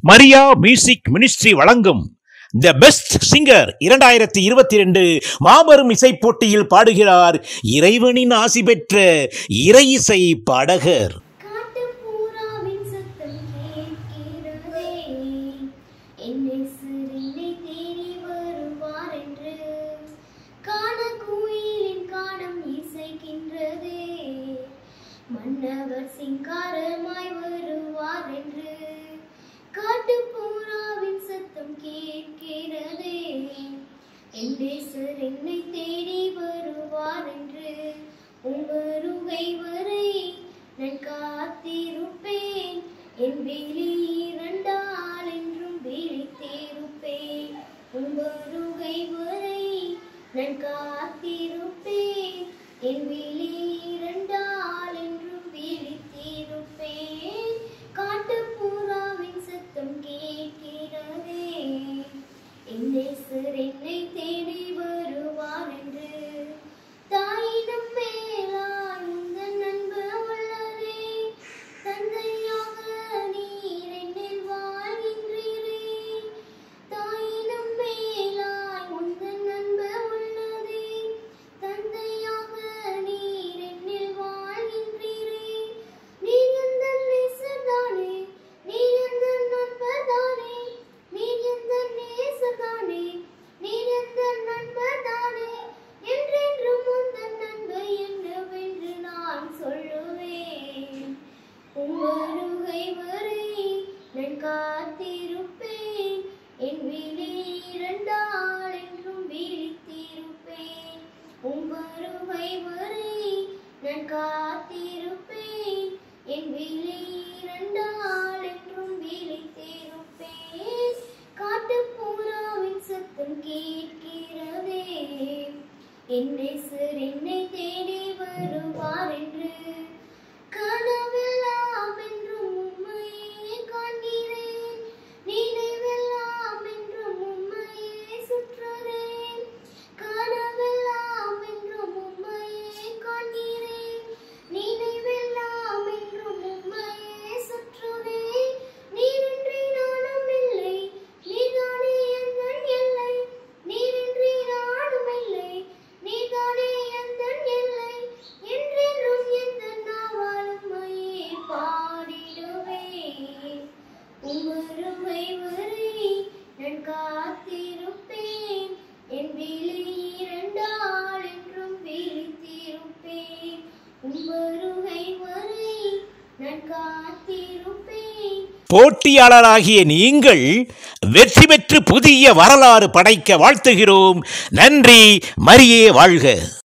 Maria music ministry வழங்கும் the best singer இரண்டாயிரத்தி இருபத்தி ரெண்டு மாபெரும் இசை போட்டியில் பாடுகிறார் இறைவனின் ஆசி பெற்ற இறை இசை பாடகர் காட்டுப்புறாவின் சத்தம் கேட்கிறதே. என்னை சிறுநீ தேடி வருவார் என்று. கானக்குயிலின் கானம் இசைக்கின்றதே. மன்னவர் சிங்காரமாய் வருவார் என்று காட்டுப்புறாவின் சத்தம் கேட்கிறதே என் நேசர் என்னை தேடி வருவார் என்று உமருகை வரை நான் காத்திருப்பேன் என் வெளி இரண்டால் என்றும் விழித்திருப்பேன் உமருகை வரை நான் காத்திருப்பேன் என் வெளி இரண்டால் என்றும் விழித்திருப்பேன் காட்டுப்புறாவின் சத்தம் கேட்கிறதே என் நேசர் என்னை தேடி வருவார் என்று தாயினும் மேலாய் உந்தன் அன்பு உள்ளதே தந்தையாக நீர் என்னில் வாழ்கின்றீரே தாயினும் மேலாய் உந்தன் அன்பு உள்ளதே தந்தையாக நீர் என்னில் வாழ்கின்றீரே நீர் எந்தன் நேசர்தானே நீர் எந்தன் நண்பர்தானே நீர் எந்தன் நேசர்தானே நீர் எந்தன் நண்பர்தானே என்றென்றும் உந்தன் அன்பு என்னவென்று நான் சொல்லுவேன் உம்மருகை வரை நான் காத்திருப்பேன் என் விழி இரண்டால் என்றும் விழித்திருப்பேன் உம்மருகை வரை நான் காத்திருப்பேன் என் விழி இரண்டால் என்றும் விழித்திருப்பேன் காட்டுப்புறாவின் சத்தம் கேட்கிறதே என் நேசர் என்னை தேடி வருவார் என்று கனவெல்லாம் என்றும் உம்மையே காண்கிறேன் நினைவெல்லாம் என்றும் உம்மையே சுற்றுறேன் கனவெல்லாம் என்றும் உம்மையே காண்கிறேன் நினைவெல்லாம் என்றும் உம்மையே சுற்றுறேன் நீரின்றி நானும் இல்லை நீதானே எந்தன் எல்லை நீரின்றி நானும் இல்லை நீதானே எந்தன் எல்லை என்றென்றும் எந்த நாவாளுமையே பாடிடுவேன் உமருமை வரை நான் காத்திருப்பேன் என் விழி இரண்டால் என்றும் விழித்திருப்பேன் உமருகை வரை நான் காத்திருப்பேன் போட்டியாளராகிய நீங்கள் வெற்றி பெற்று புதிய வரலாறு படைக்க வாழ்த்துகிறோம் நன்றி மரியே வாழ்க